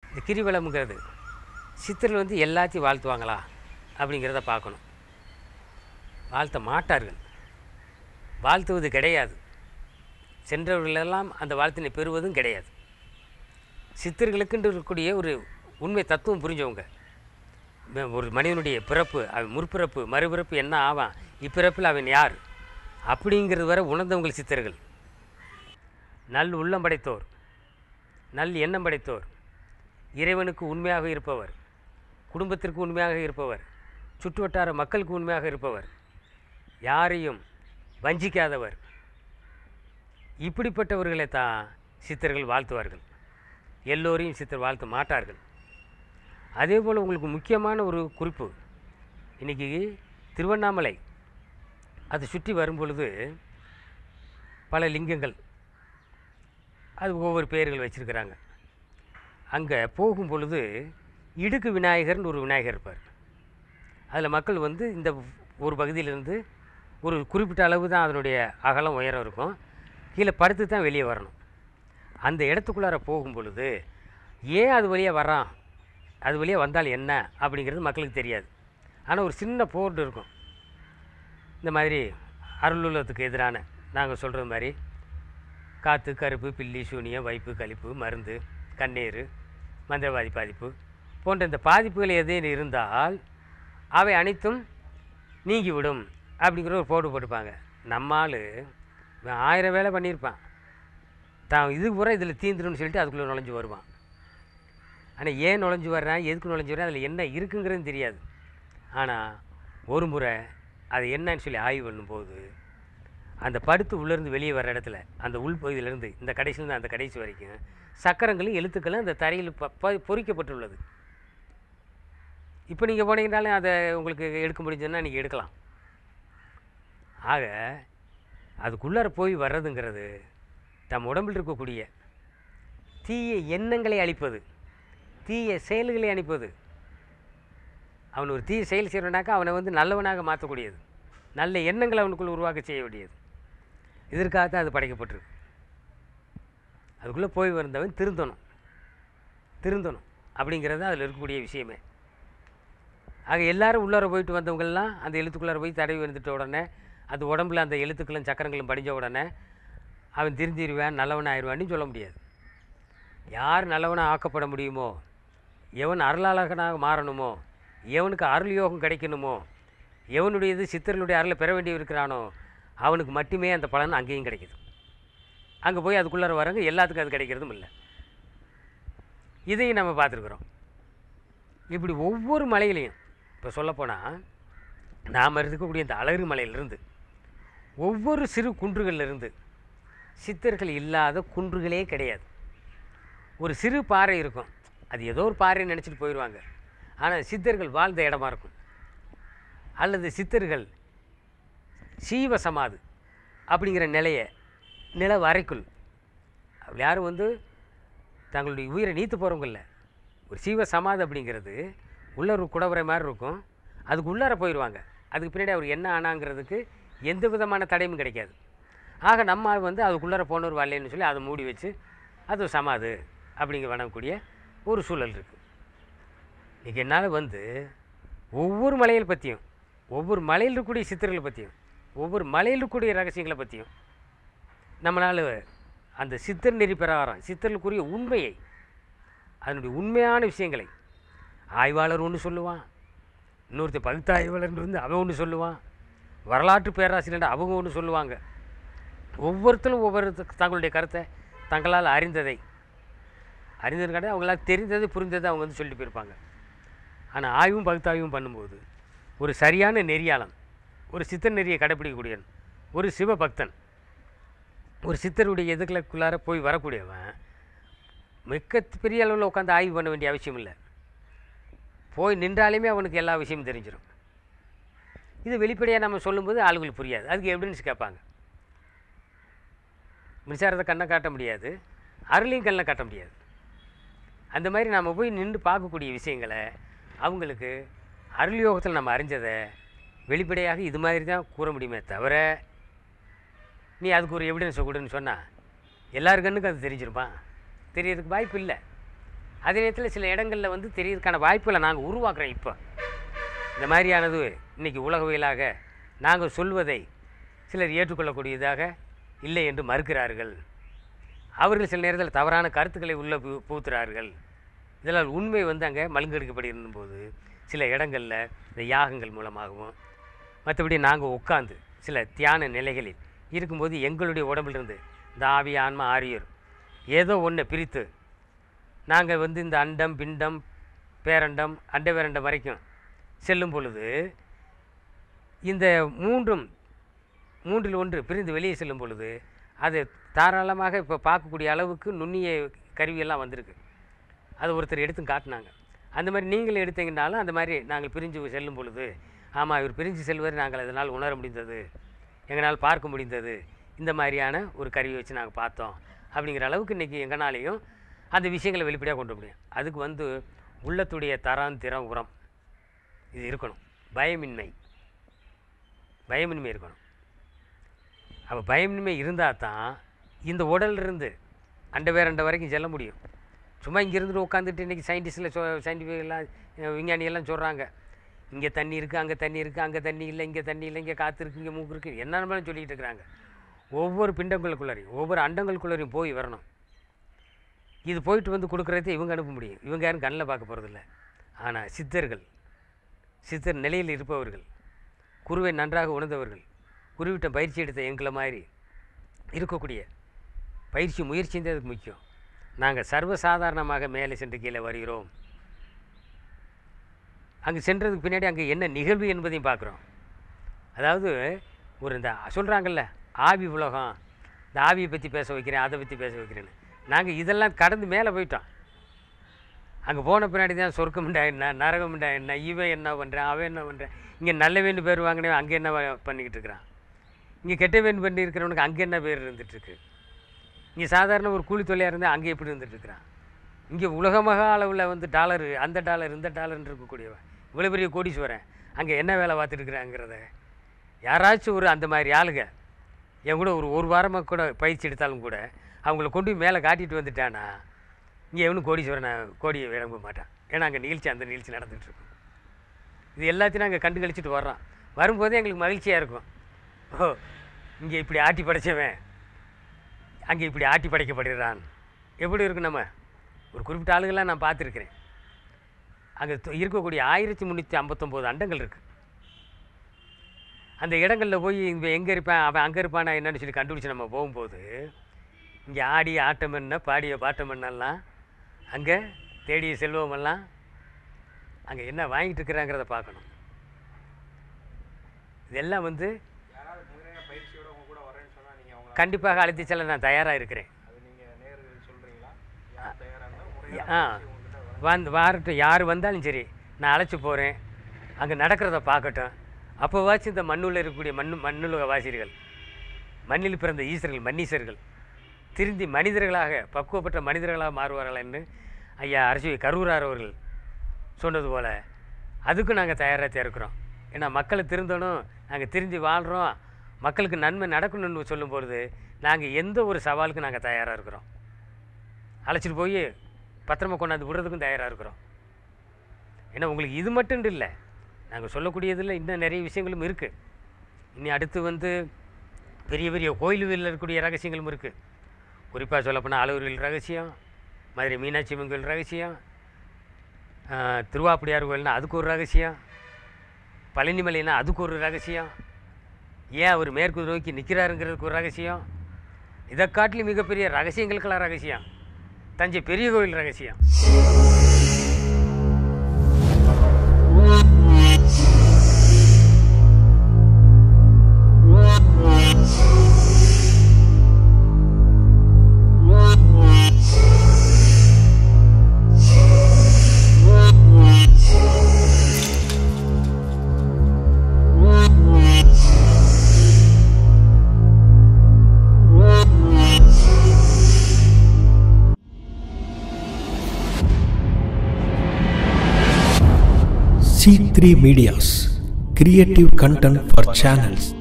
இந்த கிரிவலம்ங்கிறது சித்தர்கள் வந்து எல்லாத்தையும் வாழ்த்துவாங்களா அப்படிங்கிறத பார்க்கணும் வாழ்த்த மாட்டார்கள் வாழ்த்துவது கிடையாது சென்றவர்களெல்லாம் அந்த வாழ்த்தினை பெறுவதும் கிடையாது சித்தர்களுக்குன்னு இருக்கக்கூடிய ஒரு உண்மை தத்துவம் புரிஞ்சவங்க ம- ஒரு மனிதனுடைய பிறப்பு அவன் முற்பிறப்பு மறுபிறப்பு என்ன ஆவான் இப்பிறப்பில் அவன் யார் அப்படிங்கிறது வரை உணர்ந்தவங்கள் சித்தர்கள் நல் உள்ளம் படைத்தோர் நல் எண்ணம் படைத்தோர் இறைவனுக்கு உண்மையாக இருப்பவர் குடும்பத்திற்கு உண்மையாக இருப்பவர் சுற்றுவட்டார மக்களுக்கு உண்மையாக இருப்பவர் யாரையும் வஞ்சிக்காதவர் இப்படிப்பட்டவர்களை தான் சித்தர்கள் வாழ்த்துவார்கள் எல்லோரையும் சித்தர் வாழ்த்த மாட்டார்கள் அதே போல் உங்களுக்கு முக்கியமான ஒரு குறிப்பு இன்றைக்கி திருவண்ணாமலை அதை சுற்றி வரும் பொழுது பல லிங்கங்கள் அது ஒவ்வொரு பெயர்கள் வச்சுருக்கிறாங்க அங்கே போகும் பொழுது இடுக்கு விநாயகர்னு ஒரு விநாயகர் இருப்பார் அதில் மக்கள் வந்து இந்த ஒரு பகுதியிலேருந்து ஒரு குறிப்பிட்ட அளவு தான் அதனுடைய அகலம் உயரம் இருக்கும் கீழே படுத்து தான் வெளியே வரணும் அந்த இடத்துக்குள்ளார போகும் பொழுது ஏன் அது வழியாக வரான் அது வழியாக வந்தால் என்ன அப்படிங்கிறது மக்களுக்கு தெரியாது ஆனால் ஒரு சின்ன போர்டு இருக்கும் இந்த மாதிரி அருளுலகத்துக்கு எதிரான நாங்கள் சொல்கிறது மாதிரி காற்று கருப்பு பில்லி சூனியம் வைப்பு கழிப்பு மருந்து கண்ணீர் மந்திரவாதி பாதிப்பு போன்ற இந்த பாதிப்புகள் எதேனும் இருந்தால் அவை அனைத்தும் நீங்கிவிடும் அப்படிங்கிற ஒரு போர்டு போட்டுப்பாங்க நம்மால் இவன் ஆயிரம் வேலை பண்ணியிருப்பான் தான் இது பூரா இதில் தீந்துருன்னு சொல்லிட்டு அதுக்குள்ளே நுழைஞ்சு வருவான் ஆனால் ஏன் நுழைஞ்சு வர்றான் எதுக்கு நுழைஞ்சு வர்றான் அதில் என்ன இருக்குங்கிறது தெரியாது ஆனால் ஒரு முறை அது என்னன்னு சொல்லி ஆய்வு பண்ணும்போது அந்த படுத்து உள்ளேருந்து வெளியே வர இடத்துல அந்த உள் பகுதியிலேருந்து இந்த கடைசியிலேருந்து அந்த கடைசி வரைக்கும் சக்கரங்களும் எழுத்துக்களும் அந்த தரையில் ப ப- பொறிக்கப்பட்டுள்ளது இப்போ நீங்கள் போனீங்கனாலும் அதை உங்களுக்கு எடுக்க முடிஞ்சதுன்னா நீங்கள் எடுக்கலாம் ஆக அதுக்குள்ளார போய் வர்றதுங்கிறது தம் உடம்பில் இருக்கக்கூடிய தீய எண்ணங்களை அழிப்பது தீய செயல்களை அழிப்பது அவன் ஒரு தீய செயல் செய்கிறனாக்கா அவனை வந்து நல்லவனாக மாற்றக்கூடியது நல்ல எண்ணங்களை அவனுக்குள்ள உருவாக்க செய்ய வேண்டியது இதற்காகத்தான் அது படைக்கப்பட்டிருக்கு அதுக்குள்ளே போய் வந்தவன் திருந்தணும் திருந்தணும் அப்படிங்கிறது அதில் இருக்கக்கூடிய விஷயமே ஆக எல்லாரும் உள்ளார போயிட்டு வந்தவங்கெல்லாம் அந்த எழுத்துக்குள்ளார போய் தடவி வந்துட்ட உடனே அந்த உடம்புல அந்த எழுத்துக்களும் சக்கரங்களும் படிஞ்ச உடனே அவன் திருந்திடுவான் நல்லவன் ஆயிடுவான்னு சொல்ல முடியாது யார் நல்லவனாக ஆக்கப்பட முடியுமோ எவன் அருளாளகனாக மாறணுமோ எவனுக்கு அருள் யோகம் கிடைக்கணுமோ எவனுடையது சித்தர்களுடைய அருளை பெற வேண்டி இருக்கிறானோ அவனுக்கு மட்டுமே அந்த பலன் அங்கேயும் கிடைக்குது அங்கே போய் அதுக்குள்ளார வரங்க எல்லாத்துக்கும் அது கிடைக்கிறதும் இல்லை இதையும் நம்ம பார்த்துருக்குறோம் இப்படி ஒவ்வொரு மலையிலையும் இப்போ சொல்லப்போனால் நாம் இருக்கக்கூடிய இந்த அழகு மலையிலிருந்து ஒவ்வொரு சிறு குன்றுகள்லேருந்து சித்தர்கள் இல்லாத குன்றுகளே கிடையாது ஒரு சிறு பாறை இருக்கும் அது ஏதோ ஒரு பாறைன்னு நினச்சிட்டு போயிடுவாங்க ஆனால் சித்தர்கள் வாழ்ந்த இடமா இருக்கும் அல்லது சித்தர்கள் சீவ சமாது அப்படிங்கிற நிலையை நில வரைக்குள் அப்படி யாரும் வந்து தங்களுடைய உயிரை நீத்து போகிறவங்க இல்லை ஒரு சீவ சமாதி அப்படிங்கிறது உள்ள ஒரு குடவுரை மாதிரி இருக்கும் அதுக்கு உள்ளார போயிடுவாங்க அதுக்கு பின்னாடி அவர் என்ன ஆனாங்கிறதுக்கு எந்த விதமான தடையும் கிடைக்காது ஆக நம்ம ஆள் வந்து அதுக்குள்ளார போனவர் வரலன்னு சொல்லி அதை மூடி வச்சு அது ஒரு சமாது அப்படிங்க வணங்கக்கூடிய ஒரு சூழல் இருக்குது இன்றைக்கி என்னால் வந்து ஒவ்வொரு மலையில் பற்றியும் ஒவ்வொரு மலையில் இருக்கக்கூடிய சித்தர்களை பற்றியும் ஒவ்வொரு மலையில் இருக்கக்கூடிய ரகசியங்களை பற்றியும் நம்மளால் அந்த சித்தர் நெறி பிரகாரம் சித்தர்களுக்குரிய உண்மையை அதனுடைய உண்மையான விஷயங்களை ஆய்வாளர் ஒன்று சொல்லுவான் இன்னொருத்தர் பகுத்தாய்வாளர் வந்து அவன் ஒன்று சொல்லுவான் வரலாற்று பேராசிரியர் அவங்க ஒன்று சொல்லுவாங்க ஒவ்வொருத்தரும் ஒவ்வொரு த- தங்களுடைய கருத்தை தங்களால் அறிந்ததை அறிந்தது கிடையாது அவங்களால் தெரிந்தது புரிந்ததை அவங்க வந்து சொல்லிட்டு போயிருப்பாங்க ஆனால் ஆய்வும் பகுத்தாய்வும் பண்ணும்போது ஒரு சரியான நெறியாளன் ஒரு சித்தர் நெறியை கடைப்பிடிக்கக்கூடியவன் ஒரு சிவபக்தன் ஒரு சித்தருடைய எதுக்குள்ளார போய் வரக்கூடியவன் மிக்க பெரிய அளவில் உட்காந்து ஆய்வு பண்ண வேண்டிய அவசியம் இல்லை போய் நின்றாலுமே அவனுக்கு எல்லா விஷயமும் தெரிஞ்சிடும் இது வெளிப்படையாக நம்ம சொல்லும்போது ஆளுங்களுக்கு புரியாது அதுக்கு எவிடன்ஸ் கேட்பாங்க மின்சாரத்தை கண்ணை காட்ட முடியாது அருளையும் கண்ணை காட்ட முடியாது அந்த மாதிரி நம்ம போய் நின்று பார்க்கக்கூடிய விஷயங்களை அவங்களுக்கு அருள் யோகத்தில் நம்ம அறிஞ்சதை வெளிப்படையாக இது மாதிரி தான் கூற முடியுமே தவிர நீ அதுக்கு ஒரு எவிடன்ஸை கொடுன்னு சொன்னால் எல்லார் கண்ணுக்கும் அது தெரிஞ்சிருப்பான் தெரியறதுக்கு வாய்ப்பு இல்லை அதே நேரத்தில் சில இடங்களில் வந்து தெரியறதுக்கான வாய்ப்புகளை நாங்கள் உருவாக்குறோம் இப்போ இந்த மாதிரியானது இன்றைக்கி உலகவியலாக நாங்கள் சொல்வதை சிலர் ஏற்றுக்கொள்ளக்கூடியதாக இல்லை என்று மறுக்கிறார்கள் அவர்கள் சில நேரத்தில் தவறான கருத்துக்களை உள்ளே பூ பூத்துறார்கள் இதனால் உண்மை வந்து அங்கே மழுங்கெடுக்கப்படி இருந்தபோது சில இடங்களில் இந்த யாகங்கள் மூலமாகவும் மற்றபடி நாங்கள் உட்காந்து சில தியான நிலைகளில் இருக்கும்போது எங்களுடைய உடம்பிலிருந்து இந்த ஆவி ஆன்மா ஆரியர் ஏதோ ஒன்றை பிரித்து நாங்கள் வந்து இந்த அண்டம் பிண்டம் பேரண்டம் அண்ட பேரண்டம் வரைக்கும் செல்லும் பொழுது இந்த மூன்றும் மூன்றில் ஒன்று பிரிந்து வெளியே செல்லும் பொழுது அது தாராளமாக இப்போ பார்க்கக்கூடிய அளவுக்கு நுண்ணிய கருவியெல்லாம் வந்திருக்கு அது ஒருத்தர் எடுத்து காட்டினாங்க அந்த மாதிரி நீங்கள் எடுத்தீங்கன்னாலும் அந்த மாதிரி நாங்கள் பிரிஞ்சு செல்லும் பொழுது ஆமாம் இவர் பிரிஞ்சு செல்வதை நாங்கள் அதனால் உணர முடிந்தது எங்களால் பார்க்க முடிந்தது இந்த மாதிரியான ஒரு கருவி வச்சு நாங்கள் பார்த்தோம் அப்படிங்கிற அளவுக்கு இன்றைக்கி எங்களாலேயும் அந்த விஷயங்களை வெளிப்படையாக கொண்டு வர முடியும் அதுக்கு வந்து உள்ளத்துடைய தரம் திறம் உரம் இது இருக்கணும் பயமின்மை பயமின்மை இருக்கணும் அப்போ பயமின்மை இருந்தால் தான் இந்த உடல்லிருந்து அண்ட வேற அண்ட வரைக்கும் செல்ல முடியும் சும்மா இங்கே இருந்துட்டு உட்காந்துட்டு இன்றைக்கி சயின்டிஸ்டில் சொ scientific எல்லாம் அஹ் விஞ்ஞானியெல்லாம் சொல்கிறாங்க இங்கே தண்ணி இருக்குது அங்கே தண்ணி இருக்குது அங்கே தண்ணி இல்லை இங்கே தண்ணி இல்லை இங்கே காற்று இருக்குது இங்கே மூக்கு இருக்குது என்னென்னு சொல்லிக்கிட்டு இருக்கிறாங்க ஒவ்வொரு பிண்டங்களுக்குள்ளாரையும் ஒவ்வொரு அண்டங்களுக்குள்ளாரையும் போய் வரணும் இது போயிட்டு வந்து கொடுக்குறதே இவங்க அனுப்ப முடியும் இவங்க யாரும் கண்ணில் பார்க்க போகிறதில்ல ஆனால் சித்தர்கள் சித்தர் நிலையில் இருப்பவர்கள் குருவை நன்றாக உணர்ந்தவர்கள் குருவிட்ட பயிற்சி எடுத்த எங்களை மாதிரி இருக்கக்கூடிய பயிற்சி முயற்சி தான் அதுக்கு முக்கியம் நாங்கள் சர்வசாதாரணமாக மேலே சென்று கீழே வருகிறோம் அங்கே சென்றதுக்கு பின்னாடி அங்கே என்ன நிகழ்வு என்பதையும் பார்க்குறோம் அதாவது ஒரு இந்த சொல்கிறாங்கல்ல ஆவி உலகம் இந்த ஆவியை பற்றி பேச வைக்கிறேன் அதை பற்றி பேச வைக்கிறேன்னு நாங்கள் இதெல்லாம் கடந்து மேலே போயிட்டோம் அங்கே போன பின்னாடி தான் சொர்க்கம்டா என்ன நரகம்டா என்ன இவன் என்ன பண்ணுறான் அவன் என்ன பண்ணுறான் இங்கே நல்லவேன்னு பேர் வாங்கினவன் அங்கே என்ன வ- பண்ணிக்கிட்டு இருக்கிறான் இங்கே கெட்டவேன் பண்ணி இருக்கிறவனுக்கு அங்கே என்ன பேர் இருந்துகிட்ருக்கு இங்கே சாதாரண ஒரு கூலி தொழிலாக இருந்தால் அங்கே எப்படி இருந்துகிட்ருக்கிறான் இங்கே உலகமாக அளவில் வந்து டாலரு அந்த டாலர் இந்த டாலர்னு இருக்கக்கூடியவன் இவ்வளோ பெரிய கோடீஸ்வரன் அங்கே என்ன வேலை பார்த்துட்டு இருக்கிறாங்கிறத யாராச்சும் ஒரு அந்த மாதிரி ஆளுங்க என் கூட ஒரு ஒரு வாரமாக கூட பயிற்சி எடுத்தாலும் கூட அவங்கள கொண்டு போய் மேலே காட்டிட்டு வந்துட்டானா இங்கே எவனும் கோடீஸ்வரனை கோடியை விளம்ப மாட்டான் ஏன்னா அங்கே நிகழ்ச்சி அந்த நிகழ்ச்சி நடந்துட்டு இருக்கும் இது எல்லாத்தையும் நாங்கள் கண்டு கழிச்சிட்டு வர்றோம் வரும்போதே எங்களுக்கு மகிழ்ச்சியாக இருக்கும் ஓ இங்கே இப்படி ஆட்டி படைச்சவன் அங்கே இப்படி ஆட்டி படைக்கப்படுகிறான் எப்படி இருக்கும் நம்ம ஒரு குறிப்பிட்ட ஆளுகள்லாம் நான் பார்த்துருக்கிறேன் அங்கே தொ- இருக்கக்கூடிய ஆயிரத்தி முந்நூற்றி ஐம்பத்தொம்போது அண்டங்கள் இருக்குது அந்த இடங்களில் போய் இவன் எங்கே இருப்பான் அவன் அங்கே இருப்பானா என்னன்னு சொல்லி கண்டுபிடிச்சி நம்ம போகும்போது இங்கே ஆடி ஆட்டம் என்ன பாடிய பாட்டம் என்னெல்லாம் அங்கே தேடிய செல்வமெல்லாம் அங்கே என்ன வாங்கிட்டு இருக்கிறாங்கிறத பார்க்கணும் இதெல்லாம் வந்து யாராவது முறையாக பயிற்சியோட உங்க கூட வரேன்னு சொன்னா நீங்க அவங்கள கண்டிப்பாக அழைத்து செல்ல நான் தயாராக இருக்கிறேன் அது நீங்க நேர்கள் சொல்றீங்களா யார் தயாரா இருந்தா முறையாக ஆ உங்ககிட்ட வர வந்து வாரட்டும் யார் வந்தாலும் சரி நான் அழைச்சி போகிறேன் அங்கே நடக்கிறத பார்க்கட்டும் அப்போவாச்சும் இந்த மண்ணுள்ள இருக்கக்கூடிய மண்ணு மண்ணுலக வாசிகள் மண்ணில் பிறந்த ஈஸ்வர்கள் மன்னீசர்கள் திருந்தி மனிதர்களாக பக்குவப்பட்ட மனிதர்களாக மாறுவார்கள் என்று ஐயா அரசு கரூரார் அவர்கள் சொன்னது போல் அதுக்கும் நாங்கள் தயாராக இருக்கிறோம் ஏன்னா மக்களை திருந்தணும் நாங்கள் திருந்தி வாழ்கிறோம் மக்களுக்கு நன்மை நடக்கணும்னு சொல்லும்பொழுது நாங்கள் எந்த ஒரு சவாலுக்கும் நாங்கள் தயாராக இருக்கிறோம் அழைச்சிட்டு போய் பத்திரமா கொண்டாந்து விடுறதுக்கும் தயாராக இருக்கிறோம் ஏன்னா உங்களுக்கு இது மட்டும் இல்லை நாங்கள் சொல்லக்கூடியதில் இன்னும் நிறைய விஷயங்களும் இருக்குது இனி அடுத்து வந்து பெரிய பெரிய கோயில்களில் இருக்கக்கூடிய ரகசியங்களும் இருக்குது குறிப்பாக சொல்லப்போனால் அழகர்வில் ரகசியம் மதுரை மீனாட்சி அம்மன் கோயில் ரகசியம் ஆஹ், திருவாப்புடியார் கோயில்னா அதுக்கு ஒரு ரகசியம் பழனிமலைனா அதுக்கு ஒரு ரகசியம் ஏன் அவர் மேற்கு நோக்கி நிற்கிறாருங்கிறதுக்கு ஒரு ரகசியம் இதை காட்டிலும் மிகப்பெரிய ரகசியங்களுக்கெல்லாம் ரகசியம் தஞ்சை பெரிய கோயில் ரகசியம் C3 Medias Creative Content for Channels